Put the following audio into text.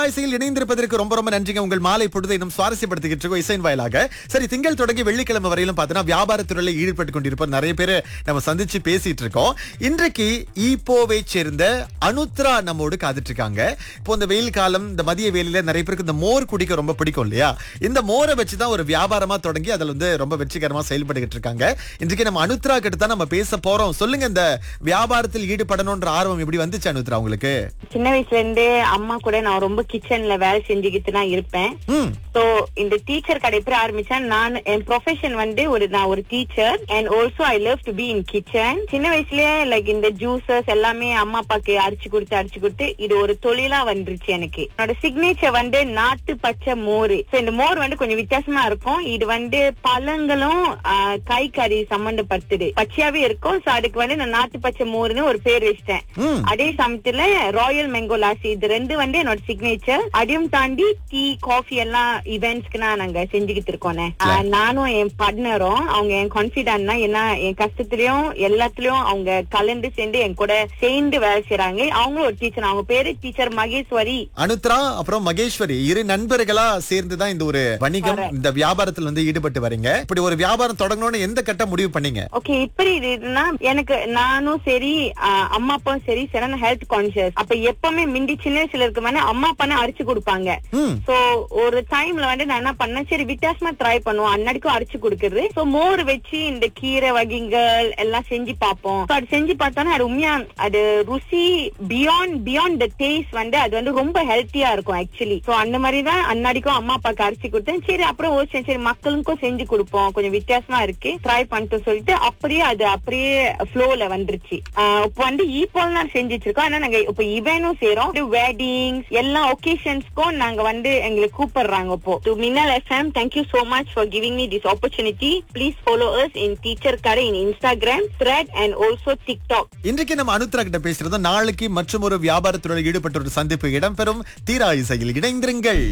தீராய்சையில் இணைந்திருப்பதற்கு ரொம்ப ரொம்ப நன்றிங்க உங்கள் மாலை பொழுதை இன்னும் சுவாரஸ்யப்படுத்திக்கிட்டு இருக்கோம் இசைன் வாயிலாக சரி திங்கள் தொடங்கி வெள்ளிக்கிழமை வரையிலும் பார்த்தீங்கன்னா வியாபாரத்துறையில ஈடுபட்டு கொண்டிருப்போர் நிறைய பேர் நம்ம சந்திச்சு பேசிட்டு இருக்கோம் இன்றைக்கு ஈப்போவை சேர்ந்த அனுத்ரா நம்மோடு காத்துட்டு இருக்காங்க இப்போ இந்த வெயில் காலம் இந்த மதிய வேலையில நிறைய பேருக்கு இந்த மோர் குடிக்க ரொம்ப பிடிக்கும் இல்லையா இந்த மோரை வச்சு தான் ஒரு வியாபாரமா தொடங்கி அதுல வந்து ரொம்ப வெற்றிகரமா செயல்பட்டுக்கிட்டு இருக்காங்க இன்றைக்கு நம்ம அனுத்ரா கிட்ட தான் நம்ம பேச போறோம் சொல்லுங்க இந்த வியாபாரத்தில் ஈடுபடணும்ன்ற ஆர்வம் எப்படி வந்துச்சு அனுத்ரா உங்களுக்கு சின்ன வயசுல இருந்தே அம்மா கூட நான் ரொம்ப கிச்சன்ல வேலை செஞ்சுக்கிட்டு தான் இருப்பேன் ம் சோ இந்த டீச்சர் கடை எப்படி ஆரம்பிச்சேன் நான் என் ப்ரொஃபஷன் வந்து ஒரு நான் ஒரு teacher and also I love to be in kitchen சின்ன வயசுலயே லைக் இந்த ஜூசஸ் எல்லாமே அம்மா அப்பாக்கு அரிச்சு கொடுத்து அரிச்சு கொடுத்து இது ஒரு தொழிலா வந்துருச்சு எனக்கு என்னோட சிக்னேச்சர் வந்து நாட்டு பச்சை மோர் சோ இந்த மோர் வந்து கொஞ்சம் வித்தியாசமா இருக்கும் இது வந்து பழங்களும் ஆஹ், காய்கறி சம்பந்தப்பட்டது பச்சையாவே இருக்கும் சோ அதுக்கு வந்து நான் நாட்டு பச்சை மோர்னு ஒரு பேர் வச்சிட்டேன் ம் அதே சமயத்துல ராயல் மேங்கோ லாசி இது ரெண்டு வந்து என்னோட சிக்னேச்சர் அதையும் தாண்டி டீ காஃபி எல்லாம் இவெண்ட்ஸ்க்கு நான் நாங்க செஞ்சுக்கிட்டு இருக்கோனே ஆஹ் நானும் என் பார்ட்னரும் அவங்க என் கான்பிடன்ட்னா என்ன என் கஷ்டத்துலயும் எல்லாத்துலயும் அவங்க கலந்து சேர்ந்து என் கூட சேர்ந்து வேலை செய்றாங்க அவங்களும் ஒரு டீச்சர் அவங்க பேரு டீச்சர் மகேஸ்வரி அனுத்ரா அப்புறம் மகேஸ்வரி இரு நண்பர்களா சேர்ந்து தான் இந்த ஒரு வணிகம் இந்த வியாபாரத்தில் வந்து ஈடுபட்டு வரீங்க இப்படி ஒரு வியாபாரம் தொடங்கணும்னு எந்த கட்ட முடிவு பண்ணீங்க ஓகே இப்படி இதுன்னா எனக்கு நானும் சரி ஆஹ் அம்மா அப்பாவும் சரி சரியான ஹெல்த் கான்சியஸ் அப்ப எப்பவுமே மிண்டி சின்ன வயசுல இருக்க மாதிரி அம்மா அப்பானே அரிச்சு கொடுப்பாங்க ம் சோ ஒரு டைம்ல வந்து நான் என்ன பண்ணேன் சரி வித்தியாசமா ட்ரை பண்ணுவோம் அன்னடிக்கும் அரைச்சு கொடுக்கறது சோ மோர் வச்சு இந்த கீரை வகைகள் எல்லாம் செஞ்சு பார்ப்போம் So அது செஞ்சு பார்த்தோன்னா அது உண்மையா அது ருசி பியாண்ட் பியாண்ட் த டேஸ்ட் வந்து அது வந்து ரொம்ப ஹெல்த்தியா இருக்கும் ஆக்சுவலி சோ அந்த மாதிரி தான் அன்னடிக்கும் அம்மா அப்பாக்கு அரைச்சு கொடுத்தேன் சரி அப்புறம் யோசிச்சேன் சரி மக்களுக்கும் செஞ்சு கொடுப்போம் கொஞ்சம் வித்தியாசமா இருக்கு ட்ரை பண்ணிட்டு சொல்லிட்டு அப்படியே அது அப்படியே ஃப்ளோல வந்துருச்சு ஆஹ் இப்போ வந்து ஈப்போல் தான் செஞ்சுட்டு இருக்கோம் ஆனா நாங்க இப்போ இவனும் செய்றோம் வெட்டிங்ஸ் எல்லா ஒகேஷன்ஸ்க்கும் நாங்க வந்து எங்களுக்கு கூப்பிடுறாங்க இப்போ to Minnal FM thank you so much for giving me this opportunity please follow us in teacher கடை in Instagram thread and also TikTok இன்றைக்கு நம்ம அனுத்ரா கிட்ட பேசுறது நாளைக்கு மற்றும் ஒரு வியாபாரத்துறையில் ஈடுபட்ட ஒரு சந்திப்பு இடம்பெறும் தீரா இசையில் இணைந்திருங்கள்